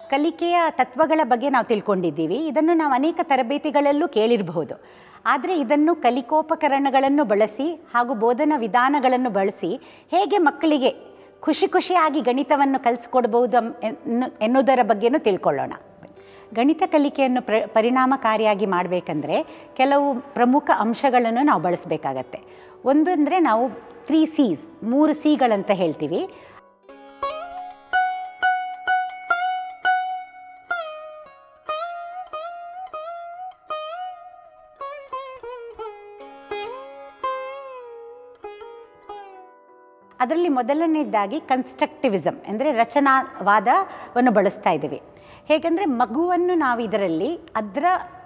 ಕಲಿಕೆಯ ತತ್ವಗಳ ಬಗ್ಗೆ ನಾವು ತಿಳ್ಕೊಂಡಿದ್ದೀವಿ ಇದನ್ನು ನಾವು ಅನೇಕ ತರಬೇತಿಗಳಲ್ಲೂ ಕೇಳಿರಬಹುದು ಆದರೆ ಇದನ್ನು ಕಲಿಕೋಪಕರಣಗಳನ್ನು ಬಳಸಿ ಹಾಗೂ ಬೋಧನಾ ವಿಧಾನಗಳನ್ನು ಬಳಸಿ ಹೇಗೆ ಮಕ್ಕಳಿಗೆ ಖುಷಿ ಖುಷಿಯಾಗಿ ಗಣಿತವನ್ನು ಕಲಿಸ್ಕೊಡ್ಬೋದು ಅಂ- ಎನ್ನು- ಎನ್ನುವುದರ ಬಗ್ಗೆನೂ ತಿಳ್ಕೊಳ್ಳೋಣ ಗಣಿತ ಕಲಿಕೆಯನ್ನು ಪ್ರ ಪರಿಣಾಮಕಾರಿಯಾಗಿ ಮಾಡಬೇಕಂದ್ರೆ ಕೆಲವು ಪ್ರಮುಖ ಅಂಶಗಳನ್ನು ನಾವು ಬಳಸಬೇಕಾಗತ್ತೆ ಒಂದು ಅಂದರೆ ನಾವು ತ್ರೀ ಸೀಸ್ ಮೂರು ಸಿಗಳಂತ ಹೇಳ್ತೀವಿ ಅದರಲ್ಲಿ ಮೊದಲನೇದಾಗಿ ಕನ್ಸ್ಟ್ರಕ್ಟಿವಿಸಮ್ ಅಂದರೆ ರಚನಾವಾದವನ್ನು ಬಳಸ್ತಾ ಇದ್ದೀವಿ ಹೇಗೆಂದರೆ ಮಗುವನ್ನು ನಾವು ಇದರಲ್ಲಿ ಅದರ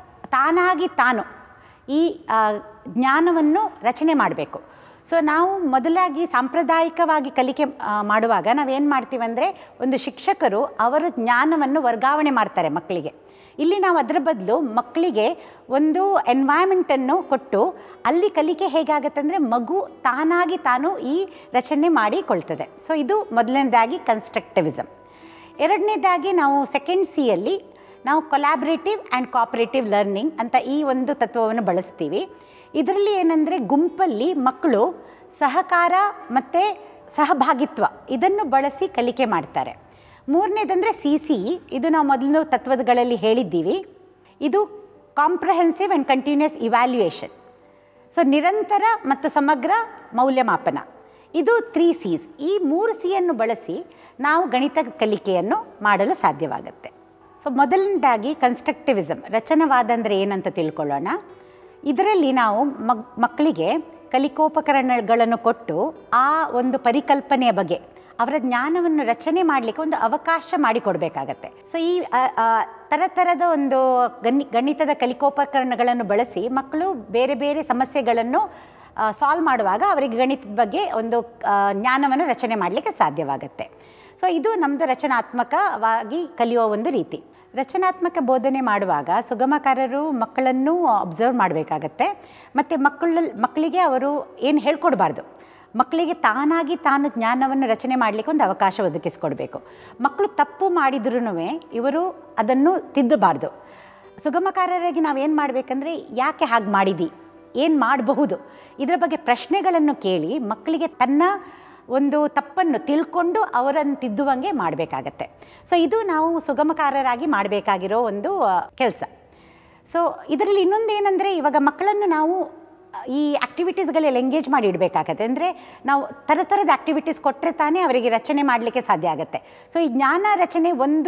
ತಾನಾಗಿ ತಾನು ಈ ಆ, ಜ್ಞಾನವನ್ನು ರಚನೆ ಮಾಡಬೇಕು ಸೊ ನಾವು ಮೊದಲಾಗಿ ಸಾಂಪ್ರದಾಯಿಕವಾಗಿ ಕಲಿಕೆ ಆ, ಮಾಡುವಾಗ ನಾವೇನು ಮಾಡ್ತೀವಿ ಅಂದರೆ ಒಂದು ಶಿಕ್ಷಕರು ಅವರ ಜ್ಞಾನವನ್ನು ವರ್ಗಾವಣೆ ಮಾಡ್ತಾರೆ ಮಕ್ಕಳಿಗೆ ಇಲ್ಲಿ ನಾವು ಅದರ ಬದಲು ಮಕ್ಕಳಿಗೆ ಒಂದು ಎನ್ವೈರ್ಮೆಂಟನ್ನು ಕೊಟ್ಟು ಅಲ್ಲಿ ಕಲಿಕೆ ಹೇಗಾಗತ್ತೆ ಅಂದರೆ ಮಗು ತಾನಾಗಿ ತಾನು ಈ ರಚನೆ ಮಾಡಿಕೊಳ್ತದೆ ಸೊ ಇದು ಮೊದಲನೇದಾಗಿ ಕನ್ಸ್ಟ್ರಕ್ಟಿವಿಸಮ್ ಎರಡನೇದಾಗಿ ನಾವು ಸೆಕೆಂಡ್ ಸಿಯಲ್ಲಿ ನಾವು ಕೊಲ್ಯಾಬ್ರೇಟಿವ್ ಆ್ಯಂಡ್ ಕೋಪರೇಟಿವ್ ಲರ್ನಿಂಗ್ ಅಂತ ಈ ಒಂದು ತತ್ವವನ್ನು ಬಳಸ್ತೀವಿ ಇದರಲ್ಲಿ ಏನಂದರೆ ಗುಂಪಲ್ಲಿ ಮಕ್ಕಳು ಸಹಕಾರ ಮತ್ತು ಸಹಭಾಗಿತ್ವ ಇದನ್ನು ಬಳಸಿ ಕಲಿಕೆ ಮಾಡ್ತಾರೆ ಮೂರನೇದಂದರೆ ಸಿ ಸಿ ಇದು ನಾವು ಮೊದಲು ತತ್ವಗಳಲ್ಲಿ ಹೇಳಿದ್ದೀವಿ ಇದು comprehensive and continuous evaluation so ನಿರಂತರ ಮತ್ತು ಸಮಗ್ರ ಮೌಲ್ಯಮಾಪನ ಇದು ತ್ರೀ ಸೀಸ್ ಈ ಮೂರು ಸಿಯನ್ನು ಬಳಸಿ ನಾವು ಗಣಿತ ಕಲಿಕೆಯನ್ನು ಮಾಡಲು ಸಾಧ್ಯವಾಗುತ್ತೆ ಸೊ ಮೊದಲನೇದಾಗಿ ಕನ್ಸ್ಟ್ರಕ್ಟಿವಿಸಮ್ ರಚನವಾದ ಅಂದರೆ ಏನಂತ ತಿಳ್ಕೊಳ್ಳೋಣ ಇದರಲ್ಲಿ ನಾವು ಮಗ್ ಮಕ್ಕಳಿಗೆ ಕಲಿಕೋಪಕರಣಗಳನ್ನು ಕೊಟ್ಟು ಆ ಒಂದು ಪರಿಕಲ್ಪನೆಯ ಬಗ್ಗೆ ಅವರ ಜ್ಞಾನವನ್ನು ರಚನೆ ಮಾಡಲಿಕ್ಕೆ ಒಂದು ಅವಕಾಶ ಮಾಡಿಕೊಡ್ಬೇಕಾಗತ್ತೆ ಸೊ ಈ ಆ, ಆ, ಥರದ ಒಂದು ಗಣಿ ಗಣಿತದ ಕಲಿಕೋಪಕರಣಗಳನ್ನು ಬಳಸಿ ಮಕ್ಕಳು ಬೇರೆ ಬೇರೆ ಸಮಸ್ಯೆಗಳನ್ನು ಸಾಲ್ವ್ ಮಾಡುವಾಗ ಅವರಿಗೆ ಗಣಿತದ ಬಗ್ಗೆ ಒಂದು ಆ, ಜ್ಞಾನವನ್ನು ರಚನೆ ಮಾಡಲಿಕ್ಕೆ ಸಾಧ್ಯವಾಗುತ್ತೆ ಸೊ ಇದು ನಮ್ಮದು ರಚನಾತ್ಮಕವಾಗಿ ಕಲಿಯುವ ಒಂದು ರೀತಿ ರಚನಾತ್ಮಕ ಬೋಧನೆ ಮಾಡುವಾಗ ಸುಗಮಕಾರರು ಮಕ್ಕಳನ್ನು ಅಬ್ಸರ್ವ್ ಮಾಡಬೇಕಾಗತ್ತೆ ಮತ್ತು ಮಕ್ಕಳ ಮಕ್ಕಳಿಗೆ ಅವರು ಏನು ಹೇಳ್ಕೊಡ್ಬಾರ್ದು ಮಕ್ಕಳಿಗೆ ತಾನಾಗಿ ತಾನು ಜ್ಞಾನವನ್ನು ರಚನೆ ಮಾಡಲಿಕ್ಕೆ ಒಂದು ಅವಕಾಶ ಒದಗಿಸ್ಕೊಡ್ಬೇಕು ಮಕ್ಕಳು ತಪ್ಪು ಮಾಡಿದ್ರೂ ಇವರು ಅದನ್ನು ತಿದ್ದಬಾರ್ದು ಸುಗಮಕಾರರಾಗಿ ನಾವೇನು ಮಾಡಬೇಕಂದ್ರೆ ಯಾಕೆ ಹಾಗೆ ಮಾಡಿದಿ ಏನು ಮಾಡಬಹುದು ಇದರ ಬಗ್ಗೆ ಪ್ರಶ್ನೆಗಳನ್ನು ಕೇಳಿ ಮಕ್ಕಳಿಗೆ ತನ್ನ ಒಂದು ತಪ್ಪನ್ನು ತಿಳ್ಕೊಂಡು ಅವರನ್ನು ತಿದ್ದುವಂಗೆ ಮಾಡಬೇಕಾಗತ್ತೆ ಸೊ ಇದು ನಾವು ಸುಗಮಕಾರರಾಗಿ ಮಾಡಬೇಕಾಗಿರೋ ಒಂದು ಕೆಲಸ ಸೊ ಇದರಲ್ಲಿ ಇನ್ನೊಂದು ಏನಂದರೆ ಇವಾಗ ಮಕ್ಕಳನ್ನು ನಾವು ಈ ಆ್ಯಕ್ಟಿವಿಟೀಸ್ಗಳಲ್ಲಿ ಎಂಗೇಜ್ ಮಾಡಿ ಇಡಬೇಕಾಗತ್ತೆ ಅಂದರೆ ನಾವು ಥರ ಥರದ ಆ್ಯಕ್ಟಿವಿಟೀಸ್ ಕೊಟ್ಟರೆ ತಾನೇ ಅವರಿಗೆ ರಚನೆ ಮಾಡಲಿಕ್ಕೆ ಸಾಧ್ಯ ಆಗುತ್ತೆ ಸೊ ಈ ಜ್ಞಾನ ರಚನೆ ಒಂದು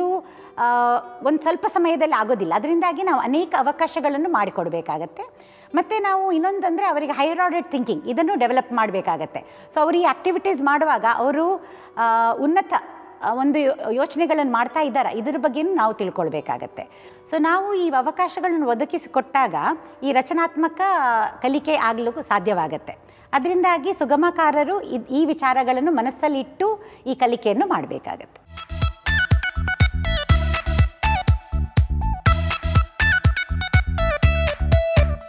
ಒಂದು ಸ್ವಲ್ಪ ಸಮಯದಲ್ಲಿ ಆಗೋದಿಲ್ಲ ಅದರಿಂದಾಗಿ ನಾವು ಅನೇಕ ಅವಕಾಶಗಳನ್ನು ಮಾಡಿಕೊಡ್ಬೇಕಾಗತ್ತೆ ಮತ್ತು ನಾವು ಇನ್ನೊಂದಂದರೆ ಅವರಿಗೆ ಹೈಯರ್ ಆರ್ಡರ್ ಥಿಂಕಿಂಗ್ ಇದನ್ನು ಡೆವಲಪ್ ಮಾಡಬೇಕಾಗತ್ತೆ ಸೊ ಅವರು ಈ ಆ್ಯಕ್ಟಿವಿಟೀಸ್ ಮಾಡುವಾಗ ಅವರು ಆ, ಉನ್ನತ ಆ, ಒಂದು ಯೋಚನೆಗಳನ್ನು ಮಾಡ್ತಾ ಇದ್ದಾರೆ ಇದ್ರ ಬಗ್ಗೆನೂ ನಾವು ತಿಳ್ಕೊಳ್ಬೇಕಾಗತ್ತೆ ಸೊ ನಾವು ಈ ಅವಕಾಶಗಳನ್ನು ಒದಗಿಸಿಕೊಟ್ಟಾಗ ಈ ರಚನಾತ್ಮಕ ಕಲಿಕೆ ಆಗಲಿಕ್ಕೂ ಸಾಧ್ಯವಾಗತ್ತೆ ಅದರಿಂದಾಗಿ ಸುಗಮಕಾರರು ಇದ್- ಈ ವಿಚಾರಗಳನ್ನು ಮನಸ್ಸಲ್ಲಿಟ್ಟು ಈ ಕಲಿಕೆಯನ್ನು ಮಾಡಬೇಕಾಗತ್ತೆ